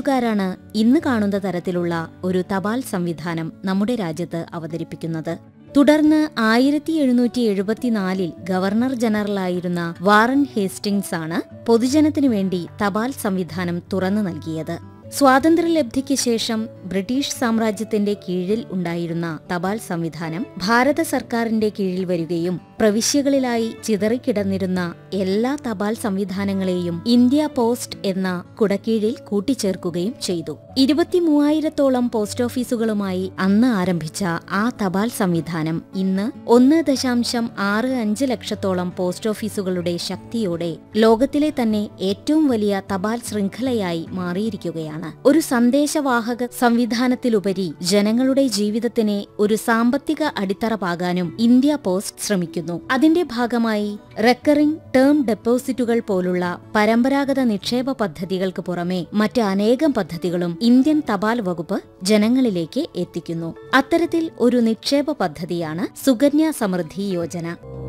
ബ്രിട്ടീഷുകാരാണ് ഇന്ന് കാണുന്ന തരത്തിലുള്ള ഒരു തപാൽ സംവിധാനം നമ്മുടെ രാജ്യത്ത് അവതരിപ്പിക്കുന്നത് തുടർന്ന് ആയിരത്തി എഴുന്നൂറ്റി എഴുപത്തിനാലിൽ ഗവർണർ ജനറലായിരുന്ന വാറൻ ഹേസ്റ്റിംഗ്സ് ആണ് പൊതുജനത്തിനു വേണ്ടി തപാൽ സംവിധാനം തുറന്നു നൽകിയത് സ്വാതന്ത്ര്യലബ്ധിക്ക് ശേഷം ബ്രിട്ടീഷ് സാമ്രാജ്യത്തിന്റെ കീഴിൽ ഉണ്ടായിരുന്ന തപാൽ സംവിധാനം ഭാരത സർക്കാരിന്റെ കീഴിൽ വരികയും പ്രവിശ്യകളിലായി ചിതറിക്കിടന്നിരുന്ന എല്ലാ തപാൽ സംവിധാനങ്ങളെയും ഇന്ത്യ പോസ്റ്റ് എന്ന കുടക്കീഴിൽ കൂട്ടിച്ചേർക്കുകയും ചെയ്തു ഇരുപത്തിമൂവായിരത്തോളം പോസ്റ്റ് ഓഫീസുകളുമായി അന്ന് ആരംഭിച്ച ആ തപാൽ സംവിധാനം ഇന്ന് ഒന്ന് ദശാംശം ആറ് അഞ്ച് ലക്ഷത്തോളം പോസ്റ്റ് ഓഫീസുകളുടെ ശക്തിയോടെ ലോകത്തിലെ തന്നെ ഏറ്റവും വലിയ തപാൽ ശൃംഖലയായി മാറിയിരിക്കുകയാണ് ഒരു സന്ദേശവാഹക സംവിധാനത്തിലുപരി ജനങ്ങളുടെ ജീവിതത്തിന് ഒരു സാമ്പത്തിക അടിത്തറ പാകാനും ഇന്ത്യ പോസ്റ്റ് ശ്രമിക്കുന്നു അതിന്റെ ഭാഗമായി റെക്കറിംഗ് ടേം ഡെപ്പോസിറ്റുകൾ പോലുള്ള പരമ്പരാഗത നിക്ഷേപ പദ്ധതികൾക്ക് പുറമെ മറ്റ് അനേകം പദ്ധതികളും ഇന്ത്യൻ തപാൽ വകുപ്പ് ജനങ്ങളിലേക്ക് എത്തിക്കുന്നു അത്തരത്തിൽ ഒരു നിക്ഷേപ പദ്ധതിയാണ് സുകന്യ സമൃദ്ധി യോജന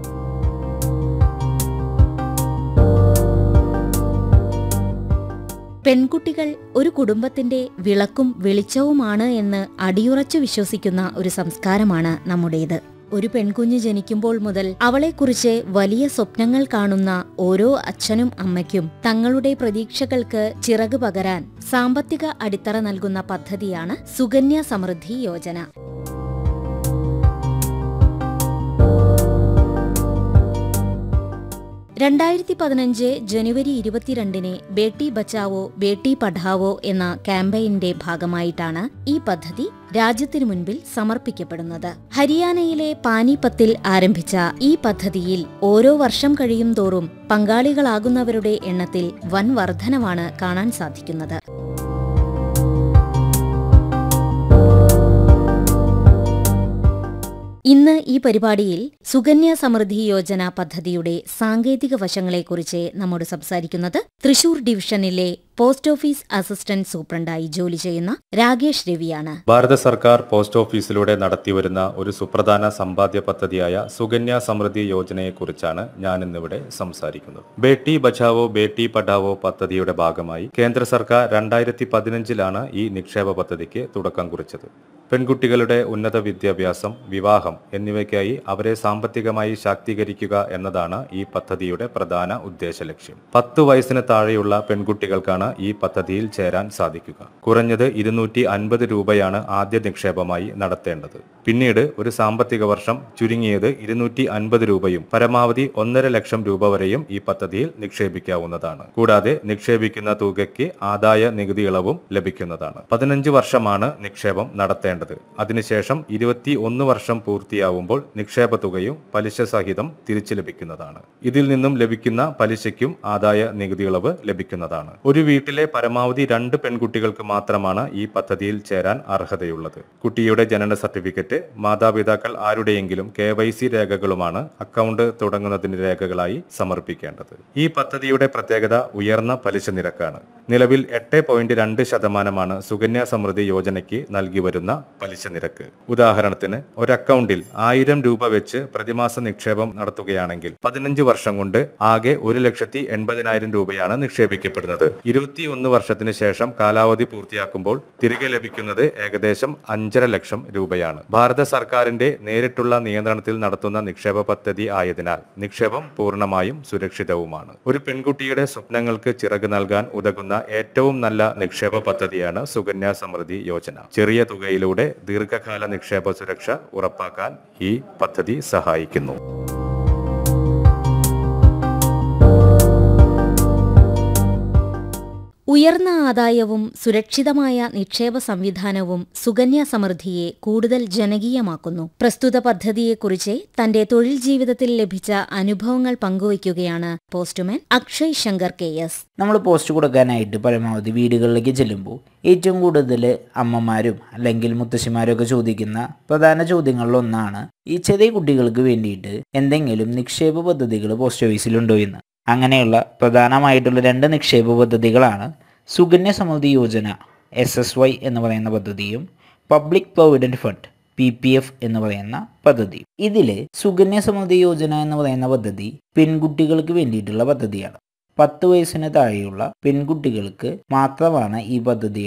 പെൺകുട്ടികൾ ഒരു കുടുംബത്തിന്റെ വിളക്കും വെളിച്ചവുമാണ് എന്ന് അടിയുറച്ചു വിശ്വസിക്കുന്ന ഒരു സംസ്കാരമാണ് നമ്മുടേത് ഒരു പെൺകുഞ്ഞ് ജനിക്കുമ്പോൾ മുതൽ അവളെക്കുറിച്ച് വലിയ സ്വപ്നങ്ങൾ കാണുന്ന ഓരോ അച്ഛനും അമ്മയ്ക്കും തങ്ങളുടെ പ്രതീക്ഷകൾക്ക് ചിറക് പകരാൻ സാമ്പത്തിക അടിത്തറ നൽകുന്ന പദ്ധതിയാണ് സുകന്യ സമൃദ്ധി യോജന രണ്ടായിരത്തി പതിനഞ്ച് ജനുവരി ഇരുപത്തിരണ്ടിന് ബേട്ടി ബച്ചാവോ ബേട്ടി പഠാവോ എന്ന ക്യാമ്പയിന്റെ ഭാഗമായിട്ടാണ് ഈ പദ്ധതി രാജ്യത്തിനു മുൻപിൽ സമർപ്പിക്കപ്പെടുന്നത് ഹരിയാനയിലെ പാനിപ്പത്തിൽ ആരംഭിച്ച ഈ പദ്ധതിയിൽ ഓരോ വർഷം കഴിയും തോറും പങ്കാളികളാകുന്നവരുടെ എണ്ണത്തിൽ വൻ വർധനവാണ് കാണാൻ സാധിക്കുന്നത് ഇന്ന് ഈ പരിപാടിയിൽ സുകന്യ സമൃദ്ധി യോജന പദ്ധതിയുടെ സാങ്കേതിക വശങ്ങളെക്കുറിച്ച് നമ്മോട് സംസാരിക്കുന്നത് തൃശൂർ ഡിവിഷനിലെ പോസ്റ്റ് ഓഫീസ് അസിസ്റ്റന്റ് സൂപ്രണ്ടായി ജോലി ചെയ്യുന്ന രാകേഷ് രവിയാണ് ഭാരത സർക്കാർ പോസ്റ്റ് ഓഫീസിലൂടെ നടത്തിവരുന്ന ഒരു സുപ്രധാന സമ്പാദ്യ പദ്ധതിയായ സുകന്യ സമൃദ്ധി യോജനയെക്കുറിച്ചാണ് ഞാൻ ഇന്നിവിടെ സംസാരിക്കുന്നത് ബേട്ടി ബച്ചാവോ ബേട്ടി പഠാവോ പദ്ധതിയുടെ ഭാഗമായി കേന്ദ്ര സർക്കാർ രണ്ടായിരത്തി പതിനഞ്ചിലാണ് ഈ നിക്ഷേപ പദ്ധതിക്ക് തുടക്കം കുറിച്ചത് പെൺകുട്ടികളുടെ ഉന്നത വിദ്യാഭ്യാസം വിവാഹം എന്നിവയ്ക്കായി അവരെ സാമ്പത്തികമായി ശാക്തീകരിക്കുക എന്നതാണ് ഈ പദ്ധതിയുടെ പ്രധാന ഉദ്ദേശ ലക്ഷ്യം പത്ത് വയസ്സിന് താഴെയുള്ള പെൺകുട്ടികൾക്കാണ് ഈ പദ്ധതിയിൽ ചേരാൻ സാധിക്കുക കുറഞ്ഞത് ഇരുന്നൂറ്റി അൻപത് രൂപയാണ് ആദ്യ നിക്ഷേപമായി നടത്തേണ്ടത് പിന്നീട് ഒരു സാമ്പത്തിക വർഷം ചുരുങ്ങിയത് ഇരുന്നൂറ്റി അൻപത് രൂപയും പരമാവധി ഒന്നര ലക്ഷം രൂപ വരെയും ഈ പദ്ധതിയിൽ നിക്ഷേപിക്കാവുന്നതാണ് കൂടാതെ നിക്ഷേപിക്കുന്ന തുകയ്ക്ക് ആദായ നികുതി ഇളവും ലഭിക്കുന്നതാണ് പതിനഞ്ച് വർഷമാണ് നിക്ഷേപം നടത്തേണ്ടത് അതിനുശേഷം ഇരുപത്തി ഒന്ന് വർഷം പൂർത്തിയാവുമ്പോൾ നിക്ഷേപ തുകയും പലിശ സഹിതം തിരിച്ചു ലഭിക്കുന്നതാണ് ഇതിൽ നിന്നും ലഭിക്കുന്ന പലിശയ്ക്കും ആദായ നികുതി ഇളവ് ലഭിക്കുന്നതാണ് ഒരു വീട്ടിലെ പരമാവധി രണ്ട് പെൺകുട്ടികൾക്ക് മാത്രമാണ് ഈ പദ്ധതിയിൽ ചേരാൻ അർഹതയുള്ളത് കുട്ടിയുടെ ജനന സർട്ടിഫിക്കറ്റ് മാതാപിതാക്കൾ ആരുടെയെങ്കിലും കെ വൈ സി രേഖകളുമാണ് അക്കൗണ്ട് തുടങ്ങുന്നതിന് രേഖകളായി സമർപ്പിക്കേണ്ടത് ഈ പദ്ധതിയുടെ പ്രത്യേകത ഉയർന്ന പലിശ നിരക്കാണ് നിലവിൽ എട്ട് പോയിന്റ് രണ്ട് ശതമാനമാണ് സുകന്യ സമൃദ്ധി യോജനയ്ക്ക് നൽകി വരുന്ന പലിശ നിരക്ക് ഉദാഹരണത്തിന് ഒരു അക്കൗണ്ടിൽ ആയിരം രൂപ വെച്ച് പ്രതിമാസ നിക്ഷേപം നടത്തുകയാണെങ്കിൽ പതിനഞ്ച് വർഷം കൊണ്ട് ആകെ ഒരു ലക്ഷത്തി എൺപതിനായിരം രൂപയാണ് നിക്ഷേപിക്കപ്പെടുന്നത് ഇരുപത്തിയൊന്ന് വർഷത്തിന് ശേഷം കാലാവധി പൂർത്തിയാക്കുമ്പോൾ തിരികെ ലഭിക്കുന്നത് ഏകദേശം അഞ്ചര ലക്ഷം രൂപയാണ് ഭാരത സർക്കാരിന്റെ നേരിട്ടുള്ള നിയന്ത്രണത്തിൽ നടത്തുന്ന നിക്ഷേപ പദ്ധതി ആയതിനാൽ നിക്ഷേപം പൂർണ്ണമായും സുരക്ഷിതവുമാണ് ഒരു പെൺകുട്ടിയുടെ സ്വപ്നങ്ങൾക്ക് ചിറക് നൽകാൻ ഉതകുന്ന ഏറ്റവും നല്ല നിക്ഷേപ പദ്ധതിയാണ് സുകന്യ സമൃദ്ധി യോജന ചെറിയ തുകയിലൂടെ ദീർഘകാല നിക്ഷേപ സുരക്ഷ ഉറപ്പാക്കാൻ ഈ പദ്ധതി സഹായിക്കുന്നു ഉയർന്ന ആദായവും സുരക്ഷിതമായ നിക്ഷേപ സംവിധാനവും സുകന്യ സമൃദ്ധിയെ കൂടുതൽ ജനകീയമാക്കുന്നു പ്രസ്തുത പദ്ധതിയെക്കുറിച്ച് തന്റെ തൊഴിൽ ജീവിതത്തിൽ ലഭിച്ച അനുഭവങ്ങൾ പങ്കുവയ്ക്കുകയാണ് postman Akshay Shankar K S നമ്മൾ പോസ്റ്റ് കൊടുക്കാനായിട്ട് പരമാവധി വീടുകളിലേക്ക് ചെല്ലുമ്പോൾ ഏറ്റവും കൂടുതൽ അമ്മമാരും അല്ലെങ്കിൽ മുത്തശ്ശിമാരും ഒക്കെ ചോദിക്കുന്ന പ്രധാന ചോദ്യങ്ങളിലൊന്നാണ് ഈ ചെറിയ കുട്ടികൾക്ക് വേണ്ടിയിട്ട് എന്തെങ്കിലും നിക്ഷേപ പദ്ധതികൾ പോസ്റ്റ് ഓഫീസിലുണ്ടോ എന്ന് അങ്ങനെയുള്ള പ്രധാനമായിട്ടുള്ള രണ്ട് നിക്ഷേപ പദ്ധതികളാണ് സുകന്യ സമൃദ്ധി യോജന എസ് എസ് വൈ എന്ന് പറയുന്ന പദ്ധതിയും public provident fund P P F എന്ന് പറയുന്ന പദ്ധതി ഇതിൽ സുകന്യ സമൃദ്ധി യോജന എന്ന് പറയുന്ന പദ്ധതി പെൺകുട്ടികൾക്ക് വേണ്ടിയിട്ടുള്ള പദ്ധതിയാണ് പത്ത് വയസ്സിന് താഴെയുള്ള പെൺകുട്ടികൾക്ക് മാത്രമാണ് ഈ പദ്ധതി